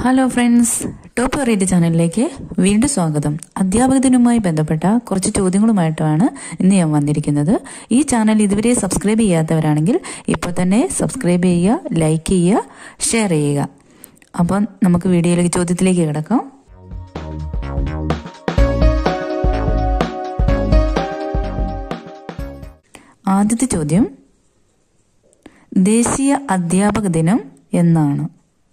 hello friends top variety ചാനലിലേക്ക് വീണ്ടും സ്വാഗതം അധ്യാപക ദിനവുമായി ബന്ധപ്പെട്ട കുറച്ച് ചോദ്യങ്ങളുമായിട്ടാണ് ഇന്ന് ഞാൻ വന്നിരിക്കുന്നത് ഈ ചാനൽ ഇതുവരെ സബ്സ്ക്രൈബ് ചെയ്യാത്തവരാണെങ്കിൽ ഇപ്പോൾ തന്നെ സബ്സ്ക്രൈബ് ചെയ്യുക ലൈക്ക് ചെയ്യുക ഷെയർ ചെയ്യുക അപ്പം നമുക്ക് വീഡിയോയിലേക്ക് ചോദ്യത്തിലേക്ക് കിടക്കാം ആദ്യത്തെ ചോദ്യം ദേശീയ അധ്യാപക ദിനം എന്നാണ്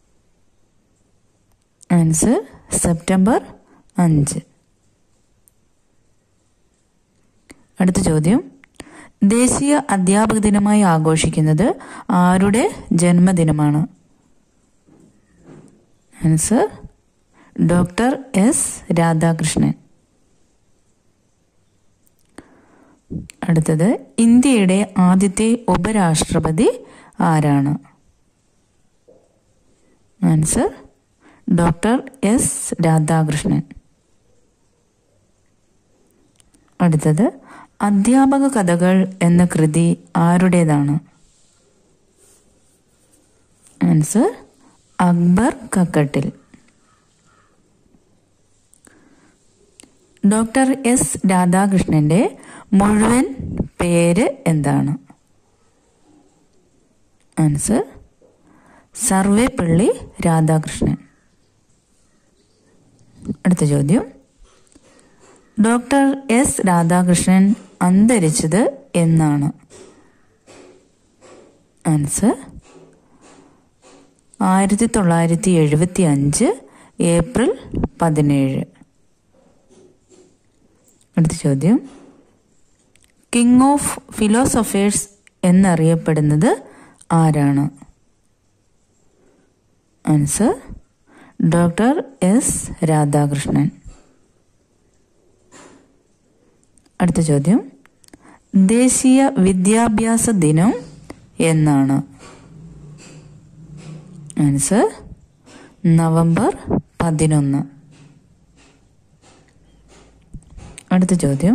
ആൻസർ സെപ്റ്റംബർ അഞ്ച് അടുത്ത ചോദ്യം ദേശീയ അധ്യാപക ദിനമായി ആഘോഷിക്കുന്നത് ആരുടെ ജന്മദിനമാണ് ആൻസർ ഡോക്ടർ എസ് രാധാകൃഷ്ണൻ അടുത്തത് ഇന്ത്യയുടെ ആദ്യത്തെ ഉപരാഷ്ട്രപതി ആരാണ് ആൻസർ ഡോക്ടർ എസ് രാധാകൃഷ്ണൻ അടുത്തത് അധ്യാപക കഥകൾ എന്ന കൃതി ആരുടേതാണ് answer Akbar Kakkattil doctor S രാധാകൃഷ്ണന്റെ മുഴുവൻ പേര് എന്താണ് ആൻസർ സർവേപ്പള്ളി രാധാകൃഷ്ണൻ അടുത്ത ചോദ്യം ഡോക്ടർ എസ് രാധാകൃഷ്ണൻ അന്തരിച്ചത് എന്നാണ് ആൻസർ ആയിരത്തി തൊള്ളായിരത്തി എഴുപത്തി അഞ്ച് ഏപ്രിൽ പതിനേഴ് അടുത്ത ചോദ്യം കിങ് ഓഫ് ഫിലോസഫേഴ്സ് എന്നറിയപ്പെടുന്നത് ആരാണ് ആൻസർ ഡോക്ടർ എസ് രാധാകൃഷ്ണൻ അടുത്ത ചോദ്യം ദേശീയ വിദ്യാഭ്യാസ ദിനം എന്നാണ് ആൻസർ നവംബർ പതിനൊന്ന് അടുത്ത ചോദ്യം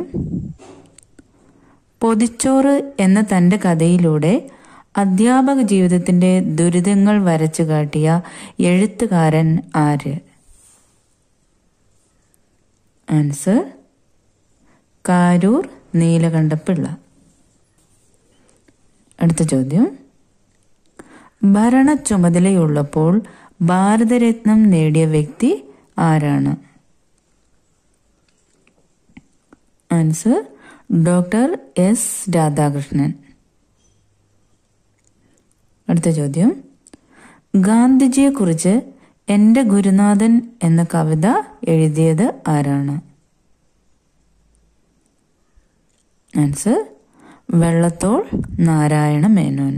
പൊതിച്ചോറ് എന്ന തൻ്റെ കഥയിലൂടെ അധ്യാപക ജീവിതത്തിന്റെ ദുരിതങ്ങൾ വരച്ചു കാട്ടിയ എഴുത്തുകാരൻ ആര് ആൻസർ കാരൂർ നീലകണ്ഠപിള്ള അടുത്ത ചോദ്യം ഭരണ ചുമതലയുള്ളപ്പോൾ ഭാരതരത്നം നേടിയ വ്യക്തി ആരാണ് ആൻസർ ഡോക്ടർ എസ് രാധാകൃഷ്ണൻ അടുത്ത ചോദ്യം ഗാന്ധിജിയെക്കുറിച്ച് എൻ്റെ ഗുരുനാഥൻ എന്ന കവിത എഴുതിയത് ആരാണ് ആൻസർ വെള്ളത്തോൾ നാരായണ മേനോൻ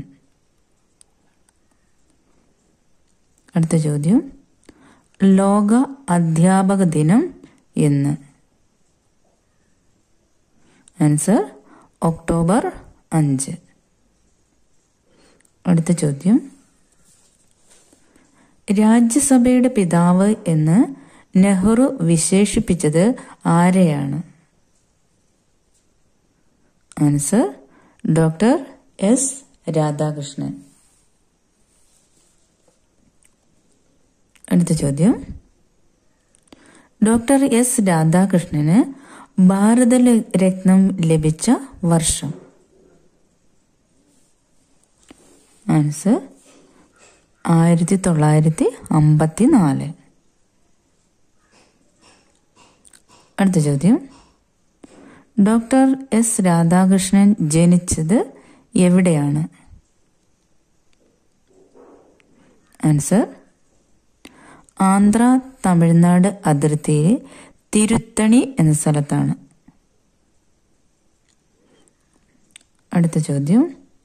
അടുത്ത ചോദ്യം ലോക അധ്യാപക ദിനം എന്ന് ആൻസർ ഒക്ടോബർ അഞ്ച് അടുത്ത ചോദ്യം രാജ്യസഭയുടെ പിതാവ് എന്ന് നെഹ്റു വിശേഷിപ്പിച്ചത് ആരെയാണ് ആൻസർ ഡോക്ടർ എസ് രാധാകൃഷ്ണൻ അടുത്ത ചോദ്യം ഡോക്ടർ എസ് രാധാകൃഷ്ണന് ഭാരത രത്നം ലഭിച്ച വർഷം ആൻസർ ആയിരത്തി തൊള്ളായിരത്തി അമ്പത്തി നാല് അടുത്ത ചോദ്യം ഡോക്ടർ എസ് രാധാകൃഷ്ണൻ ജനിച്ചത് എവിടെയാണ് ആൻസർ ആന്ധ്ര തമിഴ്നാട് അതിർത്തിയിലെ തിരുത്തണി എന്ന സ്ഥലത്താണ് അടുത്ത ചോദ്യം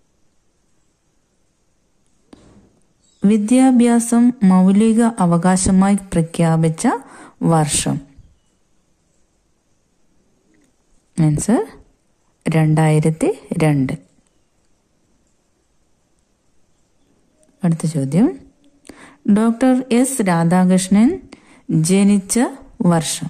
വിദ്യാഭ്യാസം മൗലിക അവകാശമായി പ്രഖ്യാപിച്ച വർഷം ആൻസർ രണ്ടായിരത്തി രണ്ട് അടുത്ത ചോദ്യം ഡോക്ടർ എസ് രാധാകൃഷ്ണൻ ജനിച്ച വർഷം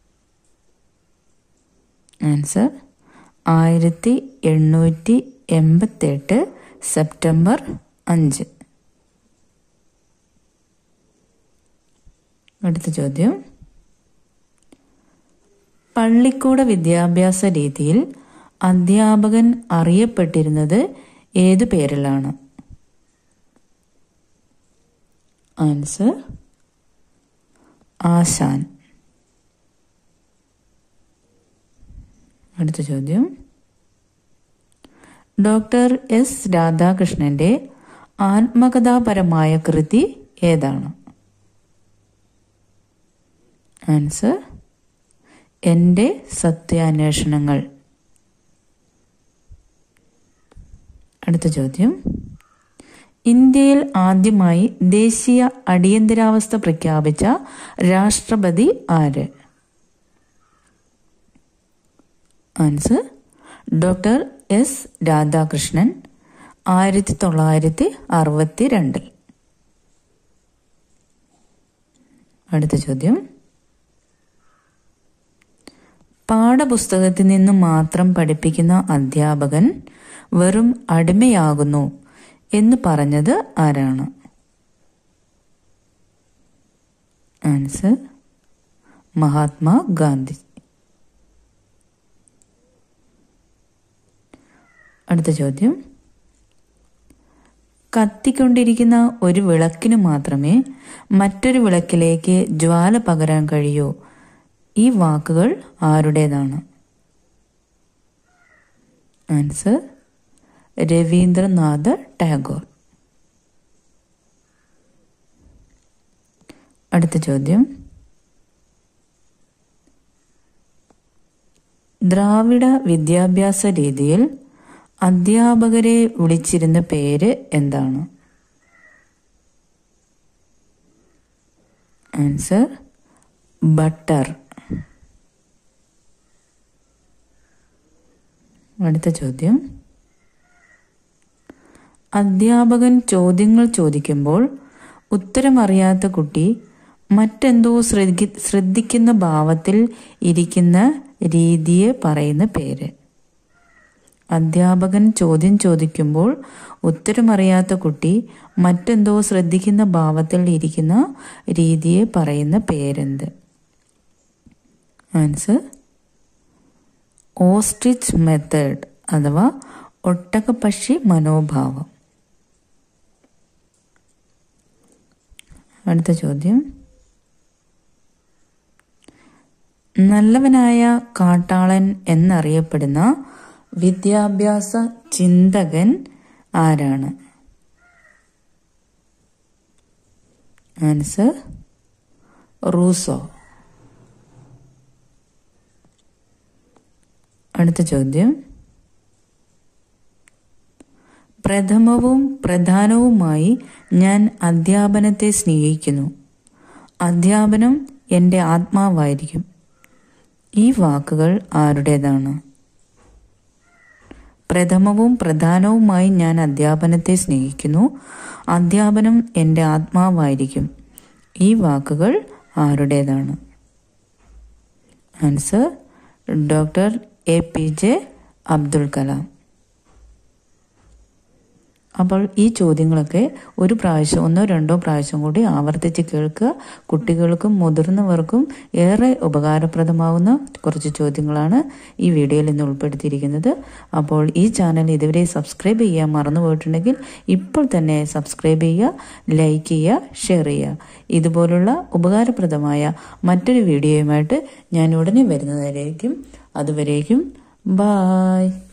ആൻസർ ആയിരത്തി എണ്ണൂറ്റി എൺപത്തെട്ട് സെപ്റ്റംബർ അഞ്ച് അടുത്ത ചോദ്യം പള്ളിക്കൂട വിദ്യാഭ്യാസ രീതിയിൽ അധ്യാപകൻ അറിയപ്പെട്ടിരുന്നത് ഏതു പേരിലാണ് ആൻസർ ആശാൻ അടുത്ത ചോദ്യം ഡോക്ടർ എസ് രാധാകൃഷ്ണന്റെ ആത്മകഥാപരമായ കൃതി ഏതാണ് ആൻസർ എൻ്റെ സത്യാന്വേഷണങ്ങൾ അടുത്ത ചോദ്യം ഇന്ത്യയിൽ ആദ്യമായി ദേശീയ അടിയന്തരാവസ്ഥ പ്രഖ്യാപിച്ച രാഷ്ട്രപതി ആര് ആൻസർ ഡോക്ടർ എസ് രാധാകൃഷ്ണൻ ആയിരത്തി തൊള്ളായിരത്തി അറുപത്തി രണ്ടിൽ അടുത്ത ചോദ്യം പാഠപുസ്തകത്തിൽ നിന്ന് മാത്രം പഠിപ്പിക്കുന്ന അധ്യാപകൻ വെറും അടിമയാകുന്നു എന്ന് പറഞ്ഞത് ആരാണ് ആൻസർ മഹാത്മാ ഗാന്ധി അടുത്ത ചോദ്യം കത്തിക്കൊണ്ടിരിക്കുന്ന ഒരു വിളക്കിന് മാത്രമേ മറ്റൊരു വിളക്കിലേക്ക് ജ്വാല പകരാൻ കഴിയൂ ഈ വാക്കുകൾ ആരുടേതാണ് ആൻസർ രവീന്ദ്രനാഥ ടാഗോർ അടുത്ത ചോദ്യം ദ്രാവിഡ വിദ്യാഭ്യാസ രീതിയിൽ അധ്യാപകരെ വിളിച്ചിരുന്ന പേര് എന്താണ് ആൻസർ ബട്ടർ അടുത്ത ചോദ്യം അധ്യാപകൻ ചോദ്യങ്ങൾ ചോദിക്കുമ്പോൾ ഉത്തരമറിയാത്ത കുട്ടി മറ്റെന്തോ ശ്രദ്ധി ശ്രദ്ധിക്കുന്ന ഭാവത്തിൽ ഇരിക്കുന്ന രീതിയെ പറയുന്ന പേര് അധ്യാപകൻ ചോദ്യം ചോദിക്കുമ്പോൾ ഉത്തരമറിയാത്ത കുട്ടി മറ്റെന്തോ ശ്രദ്ധിക്കുന്ന ഭാവത്തിൽ ഇരിക്കുന്ന രീതിയെ പറയുന്ന പേരെന്ത് ആൻസർ ഓസ്ട്രിച്ച് മെത്തേഡ് അഥവാ ഒട്ടകപ്പക്ഷി മനോഭാവം അടുത്ത ചോദ്യം നല്ലവനായ കാട്ടാളൻ എന്നറിയപ്പെടുന്ന വിദ്യാഭ്യാസ ചിന്തകൻ ആരാണ് ആൻസർ റൂസോ അടുത്ത ചോദ്യം പ്രഥമവും പ്രധാനവുമായി ഞാൻ അധ്യാപനത്തെ സ്നേഹിക്കുന്നു അധ്യാപനം എൻ്റെ ആത്മാവായിരിക്കും ഈ വാക്കുകൾ ആരുടേതാണ് പ്രഥമവും പ്രധാനവുമായി ഞാൻ അധ്യാപനത്തെ സ്നേഹിക്കുന്നു അധ്യാപനം എൻ്റെ ആത്മാവായിരിക്കും ഈ വാക്കുകൾ ആരുടേതാണ് answer doctor A P J Abdul Kalam അപ്പോൾ ഈ ചോദ്യങ്ങളൊക്കെ ഒരു പ്രാവശ്യം ഒന്നോ രണ്ടോ പ്രാവശ്യം കൂടി ആവർത്തിച്ച് കേൾക്കുക കുട്ടികൾക്കും മുതിർന്നവർക്കും ഏറെ ഉപകാരപ്രദമാകുന്ന കുറച്ച് ചോദ്യങ്ങളാണ് ഈ വീഡിയോയിൽ ഇന്ന് ഉൾപ്പെടുത്തിയിരിക്കുന്നത് അപ്പോൾ ഈ ചാനൽ ഇതുവരെ സബ്സ്ക്രൈബ് ചെയ്യാൻ മറന്നു പോയിട്ടുണ്ടെങ്കിൽ ഇപ്പോൾ തന്നെ സബ്സ്ക്രൈബ് ചെയ്യുക ലൈക്ക് ചെയ്യുക ഷെയർ ചെയ്യുക ഇതുപോലുള്ള ഉപകാരപ്രദമായ മറ്റൊരു വീഡിയോയുമായിട്ട് ഞാൻ ഉടനെ വരുന്നതായിരിക്കും അതുവരേക്കും ബായ്